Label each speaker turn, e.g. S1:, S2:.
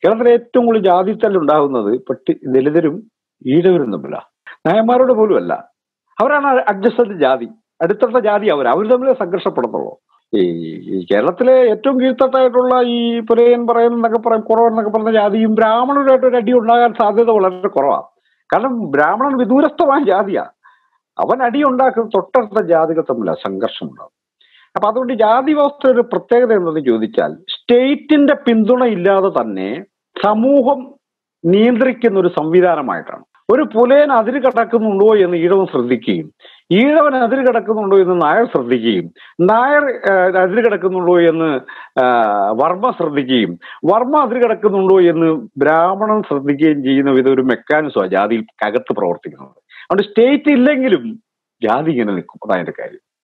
S1: കേരളത്തിലെ ഏറ്റവും കൂടുതൽ ജാതിത്തല്ല് ഉണ്ടാകുന്നത് പട്ടി ദലിതരും ഈഴവരും തമ്മിലാണ് നായന്മാരോട് പോലും അല്ല അവരാണ് അഡ്ജസ്റ്റഡ് ജാതി അടുത്തടുത്ത ജാതി അവർ അവർ തമ്മിൽ സംഘർഷപ്പെടുന്നുള്ളൂ ഈ ഈ കേരളത്തിലെ ഏറ്റവും കീഴ്ത്തട്ടായിട്ടുള്ള ഈ പുലയൻ പറയുന്നതൊക്കെ പറയും കുറവെന്നൊക്കെ പറഞ്ഞ ജാതിയും ബ്രാഹ്മണരുമായിട്ട് ഒരു അടി ഉണ്ടാകാൻ സാധ്യത വളരെ കുറവാണ് കാരണം ബ്രാഹ്മണൻ വിദൂരസ്ഥമായ ജാതിയാ അവൻ അടി ഉണ്ടാക്കുന്ന തൊട്ടടുത്ത ജാതികൾ തമ്മിലാണ് സംഘർഷം ഉണ്ടാകും അപ്പൊ അതുകൊണ്ട് ജാതി വ്യവസ്ഥ ഒരു പ്രത്യേകത എന്തെന്ന് ചോദിച്ചാൽ സ്റ്റേറ്റിന്റെ പിന്തുണ ഇല്ലാതെ തന്നെ സമൂഹം നിയന്ത്രിക്കുന്ന ഒരു സംവിധാനമായിട്ടാണ് ഒരു പുലയൻ അതിര് കടക്കുന്നുണ്ടോ എന്ന് ഈഴവൻ ശ്രദ്ധിക്കുകയും ഈഴവൻ അതിര് കിടക്കുന്നുണ്ടോ എന്ന് നായർ ശ്രദ്ധിക്കുകയും നായർ ആ, അതിര് കിടക്കുന്നുണ്ടോ എന്ന് ആ, വർമ്മ ശ്രദ്ധിക്കുകയും വർമ്മ അതിര് കിടക്കുന്നുണ്ടോ എന്ന് ബ്രാഹ്മണൻ ശ്രദ്ധിക്കുകയും ചെയ്യുന്ന വിധം ഒരു മെക്കാനിസമാണ് ജാതിയിൽ അകത്ത് പ്രവർത്തിക്കുന്നത് അതുകൊണ്ട് സ്റ്റേറ്റ് ഇല്ലെങ്കിലും ജാതി ഇങ്ങനെ നിൽക്കും അതാണ് കാര്യം